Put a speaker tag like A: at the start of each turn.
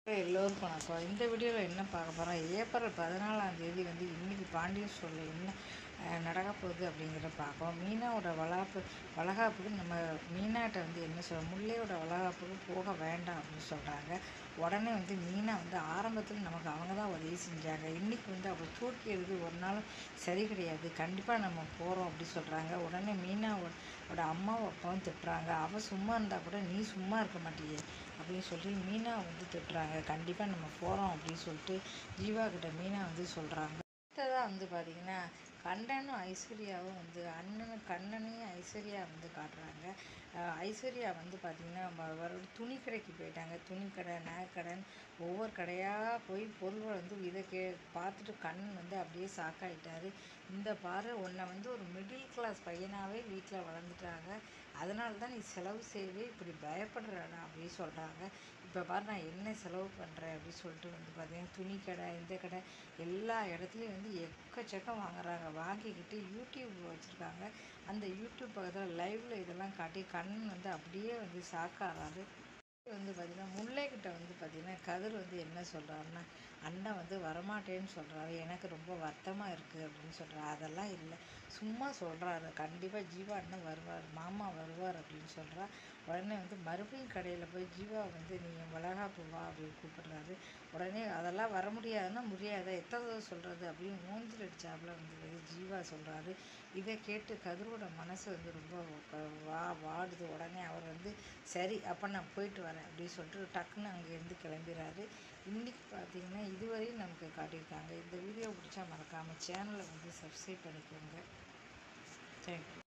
A: எல்லோருக்கும் வணக்கம் இந்த வீடியோவில் என்ன பார்க்க போகிறோம் ஏப்ரல் பதினாலாம் தேதி வந்து இன்னைக்கு பாண்டியன் ஸ்டோரில் என்ன அஹ், நடக்க போகுது அப்படிங்கிறத பார்ப்போம் மீனாவோட வளகாப்பு வளகாப்புக்கு நம்ம மீனாட்ட வந்து என்ன சொல்ல முல்லையோட வளகாப்புக்கு போக வேண்டாம் அப்படின்னு சொல்கிறாங்க உடனே வந்து மீனா வந்து ஆரம்பத்தில் நமக்கு அவங்க தான் உதவி செஞ்சாங்க இன்றைக்கி வந்து அவள் தூக்கி எழுதி ஒரு நாள் சரி கிடையாது கண்டிப்பாக நம்ம போகிறோம் அப்படி சொல்கிறாங்க உடனே மீனாவோட அம்மாவும் அப்பாவும் திட்டுறாங்க அவள் சும்மா இருந்தால் கூட நீ சும்மா இருக்க மாட்டியே அப்படின்னு சொல்லி மீனா வந்து திட்டுறாங்க கண்டிப்பாக நம்ம போகிறோம் அப்படின்னு சொல்லிட்டு ஜீவா கிட்ட மீனா வந்து சொல்கிறாங்க அடுத்ததாக வந்து பார்த்திங்கன்னா கண்ணனும் ஐஸ்வர்யாவும் வந்து அண்ணனும் கண்ணனையும் ஐஸ்வர்யா வந்து காட்டுறாங்க அஹ் ஐஸ்வர்யா வந்து பார்த்திங்கன்னா ம- ஒரு துணி கடைக்கு போயிட்டாங்க துணி கடை நகைக்கடைன்னு ஒவ்வொரு கடையாக போய் பொருளை வந்து இதை கே பார்த்துட்டு கண்ணன் வந்து அப்படியே சாக்காயிட்டாரு இந்த பாரு உன்னை வந்து ஒரு மிடில் கிளாஸ் பையனாகவே வீட்டில் வளர்ந்துட்டாங்க அதனால தான் நீ செலவு செய்யவே இப்படி பயப்படுறடா அப்படின்னு சொல்கிறாங்க இப்போ பாரு நான் என்ன செலவு பண்ணுறேன் அப்படின்னு சொல்லிட்டு வந்து பார்த்தீங்கன்னா துணி கடை இந்த கடை எல்லா இடத்துலையும் வந்து எக்கச்சக்கம் வாங்குறாங்க வாங்கிக்கிட்டு யூடியூப் வச்சுருக்காங்க அந்த யூடியூப் பக்கத்தில் லைவில் இதெல்லாம் காட்டி கண்ணன் வந்து அப்படியே வந்து சாக்காராரு வந்து பார்த்திங்கன்னா முல்லைக்கிட்ட வந்து பார்த்திங்கன்னா கதிர் வந்து என்ன சொல்கிறாருன்னா அண்ணன் வந்து வரமாட்டேன்னு சொல்கிறாரு எனக்கு ரொம்ப வருத்தமாக இருக்குது அப்படின்னு சொல்கிறாரு அதெல்லாம் இல்லை சும்மா சொல்கிறாரு கண்டிப்பாக ஜீவா அண்ணன் வருவார் மாமா வருவார் அப்படின்னு சொல்கிறா உடனே வந்து மறுபடியும் கடையில் போய் ஜீவா வந்து நீ வளகாப்பு வா அப்படின்னு கூப்பிடுறாரு உடனே அதெல்லாம் வர முடியாதுன்னா முடியாத எத்தனை தடவை சொல்கிறது அப்படின்னு மூஞ்சில் அடிச்சாப்புல வந்து ஜீவா சொல்கிறாரு இதை கேட்டு கதிரோட மனசு வந்து ரொம்ப க- வா வாடுது உடனே அவர் வந்து சரி அப்போ நான் போயிட்டு வரேன் அப்படின்னு சொல்லிட்டு டக்குன்னு அங்கேருந்து கிளம்பிடுறாரு இன்றைக்கி பார்த்தீங்கன்னா இதுவரையும் நமக்கு காட்டியிருக்காங்க இந்த வீடியோ பிடிச்சா மறக்காமல் சேனலை வந்து சப்ஸ்கிரைப் பண்ணிக்கோங்க தேங்க்யூ